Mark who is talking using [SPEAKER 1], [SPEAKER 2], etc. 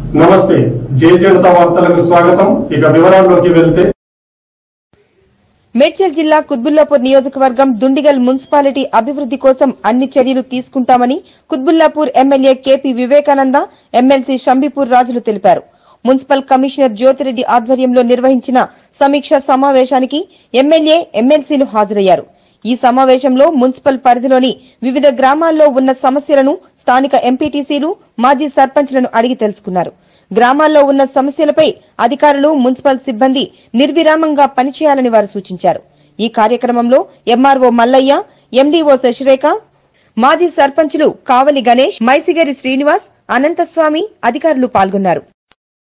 [SPEAKER 1] నమస్తే జే జనతా వార్తలకు స్వాగతం ఇక వివరాల్లోకి వెళ్తే
[SPEAKER 2] మేడ్చల్ జిల్లా కుత్బుల్లాపూర్ నియోజకవర్గం దుండిగల్ మున్సిపాలిటీ అభివృద్ది కోసం అన్ని చర్యలు తీసుకుంటామని Quthbullapur MLA KP Vivekananda MLC Shambipur రాజులు తెలిపారు మున్సిపల్ కమిషనర్ జ్యోతిరెడ్డి ఆధ్వర్యంలో నిర్వహించిన సమీక్ష సమావేశానికి ఎమ్మెల్యే ఎమ్మెల్సీలు హాజరయ్యారు ఈ సమావేశంలో మున్సిపల్ పరిధిలోని వివిధ గ్రామాల్లో ఉన్న సమస్యలను స్థానిక ఎంపీటీసీలు మాజీ సర్పంచ్లను అడిగి తెలుసుకున్నారు గ్రామాల్లో ఉన్న సమస్యలపై అధికారులు మున్సిపల్ సిబ్బంది నిర్విరామంగా పనిచేయాలని వారు సూచించారు ఈ కార్యక్రమంలో ఎంఆర్ఓ మల్లయ్య ఎండీఓ శశిరేఖ మాజీ సర్పంచులు కావలి గణేష్ మైసిగరి శ్రీనివాస్ అనంతస్వామి అధికారులు పాల్గొన్నారు